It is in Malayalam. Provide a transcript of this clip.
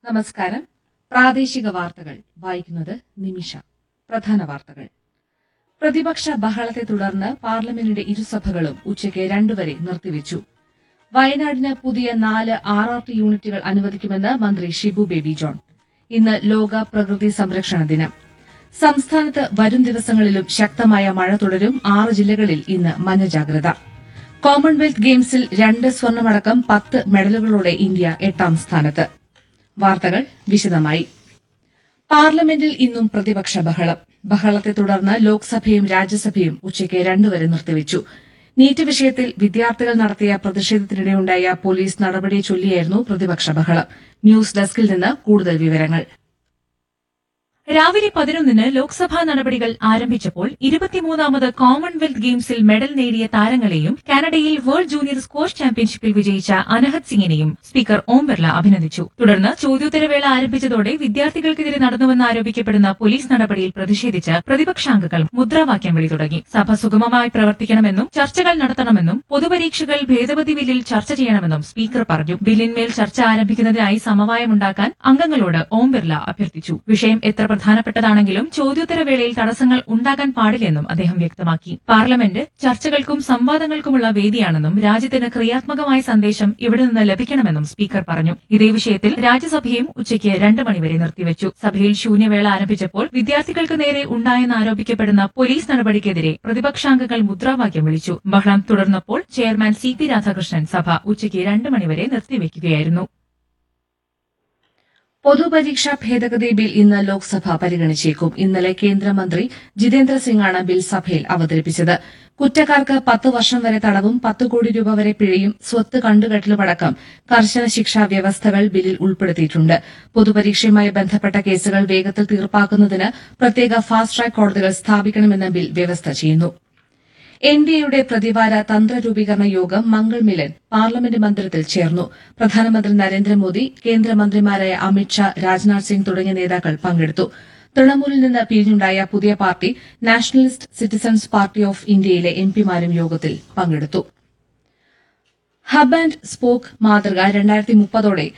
നമസ്കാരം പ്രാദേശിക വാർത്തകൾ വായിക്കുന്നത് നിമിഷ പ്രധാന വാർത്തകൾ പ്രതിപക്ഷ ബഹളത്തെ തുടർന്ന് പാർലമെന്റിന്റെ ഇരുസഭകളും ഉച്ചയ്ക്ക് രണ്ടുവരെ നിർത്തിവച്ചു വയനാടിന് പുതിയ നാല് ആർ ആർ ടി യൂണിറ്റുകൾ അനുവദിക്കുമെന്ന് മന്ത്രി ഷിബു ബേബി ജോൺ ഇന്ന് ലോക പ്രകൃതി സംരക്ഷണ ദിനം സംസ്ഥാനത്ത് വരും ദിവസങ്ങളിലും ശക്തമായ മഴ തുടരും ആറ് ജില്ലകളിൽ ഇന്ന് മഞ്ഞ ജാഗ്രത കോമൺവെൽത്ത് ഗെയിംസിൽ രണ്ട് സ്വർണമടക്കം പത്ത് മെഡലുകളോടെ ഇന്ത്യ എട്ടാം സ്ഥാനത്ത് വാർത്തകൾ വിശദമായി പാർലമെന്റിൽ ഇന്നും പ്രതിപക്ഷ ബഹളം ബഹളത്തെ തുടർന്ന് ലോക്സഭയും രാജ്യസഭയും ഉച്ചയ്ക്ക് രണ്ടുവരെ നിർത്തിവച്ചു നീറ്റ് വിഷയത്തിൽ വിദ്യാർത്ഥികൾ നടത്തിയ പ്രതിഷേധത്തിനിടെയുണ്ടായ പോലീസ് നടപടിയെ ചൊല്ലിയായിരുന്നു പ്രതിപക്ഷ ബഹളം ന്യൂസ് ഡെസ്കിൽ നിന്ന് കൂടുതൽ വിവരങ്ങൾ രാവിലെ പതിനൊന്നിന് ലോക്സഭാ നടപടികൾ ആരംഭിച്ചപ്പോൾ ഇരുപത്തിമൂന്നാമത് കോമൺവെൽത്ത് ഗെയിംസിൽ മെഡൽ നേടിയ താരങ്ങളെയും കാനഡയിൽ വേൾഡ് ജൂനിയർ സ്ക്വാഷ് ചാമ്പ്യൻഷിപ്പിൽ വിജയിച്ച അനഹത് സിംഗിനെയും സ്പീക്കർ ഓം ബിർള അഭിനന്ദിച്ചു തുടർന്ന് ചോദ്യോത്തരവേള ആരംഭിച്ചതോടെ വിദ്യാർത്ഥികൾക്കെതിരെ നടന്നുവെന്ന് ആരോപിക്കപ്പെടുന്ന പോലീസ് നടപടിയിൽ പ്രതിഷേധിച്ച് പ്രതിപക്ഷാംഗങ്ങൾ മുദ്രാവാക്യം വിളി തുടങ്ങി സഭ സുഗമമായി പ്രവർത്തിക്കണമെന്നും ചർച്ചകൾ നടത്തണമെന്നും പൊതുപരീക്ഷകൾ ഭേദഗതി ബില്ലിൽ ചർച്ച ചെയ്യണമെന്നും സ്പീക്കർ പറഞ്ഞു ബില്ലിന്മേൽ ചർച്ച ആരംഭിക്കുന്നതിനായി സമവായമുണ്ടാക്കാൻ അംഗങ്ങളോട് ഓം ബിർള അഭ്യർത്ഥിച്ചു വിഷയം എത്ര പ്രധാനപ്പെട്ടതാണെങ്കിലും ചോദ്യോത്തരവേളയിൽ തടസ്സങ്ങൾ ഉണ്ടാകാൻ പാടില്ലെന്നും അദ്ദേഹം വ്യക്തമാക്കി പാർലമെന്റ് ചർച്ചകൾക്കും സംവാദങ്ങൾക്കുമുള്ള വേദിയാണെന്നും രാജ്യത്തിന് ക്രിയാത്മകമായ സന്ദേശം ഇവിടെ നിന്ന് ലഭിക്കണമെന്നും സ്പീക്കർ പറഞ്ഞു ഇതേ വിഷയത്തിൽ രാജ്യസഭയും ഉച്ചയ്ക്ക് രണ്ട് മണിവരെ നിർത്തിവച്ചു സഭയിൽ ശൂന്യവേള ആരംഭിച്ചപ്പോൾ വിദ്യാർത്ഥികൾക്ക് നേരെ ഉണ്ടായെന്ന് ആരോപിക്കപ്പെടുന്ന പോലീസ് നടപടിക്കെതിരെ പ്രതിപക്ഷാംഗങ്ങൾ മുദ്രാവാക്യം വിളിച്ചു ബഹളം തുടർന്നപ്പോൾ ചെയർമാൻ സി പി രാധാകൃഷ്ണൻ സഭ ഉച്ചയ്ക്ക് രണ്ട് മണിവരെ നിർത്തിവെക്കുകയായിരുന്നു പൊതുപരീക്ഷാ ഭേദഗതി ബിൽ ഇന്ന് ലോക്സഭ പരിഗണിച്ചേക്കും ഇന്നലെ കേന്ദ്രമന്ത്രി ജിതേന്ദ്ര സിംഗാണ് ബിൽ സഭയിൽ അവതരിപ്പിച്ചത് കുറ്റക്കാർക്ക് പത്ത് വർഷം വരെ തടവും പത്ത് കോടി രൂപ വരെ പിഴയും സ്വത്ത് കണ്ടുകെട്ടലുമടക്കം കർശന ശിക്ഷാ വ്യവസ്ഥകൾ ബില്ലിൽ ഉൾപ്പെടുത്തിയിട്ടുണ്ട് പൊതുപരീക്ഷയുമായി ബന്ധപ്പെട്ട കേസുകൾ വേഗത്തിൽ തീർപ്പാക്കുന്നതിന് പ്രത്യേക ഫാസ്റ്റ് ട്രാക്ക് കോടതികൾ സ്ഥാപിക്കണമെന്ന് ബിൽ വ്യവസ്ഥ ചെയ്യുന്നു എൻ ഡി എയുടെ പ്രതിവാര തന്ത്രരൂപീകരണ യോഗം മംഗൾ മിലൻ പാർലമെന്റ് മന്ദിരത്തിൽ ചേർന്നു പ്രധാനമന്ത്രി നരേന്ദ്രമോദി കേന്ദ്രമന്ത്രിമാരായ അമിത്ഷാ രാജ്നാഥ് സിംഗ് തുടങ്ങിയ നേതാക്കൾ പങ്കെടുത്തു തൃണമൂലിൽ നിന്ന് പിരിഞ്ഞുണ്ടായ പുതിയ party Nationalist Citizens Party of ഇന്ത്യയിലെ എംപിമാരും യോഗത്തിൽ പങ്കെടുത്തു ഹബ് ആൻഡ് സ്പോക്ക് മാതൃക രണ്ടായിരത്തി മുപ്പതോടെ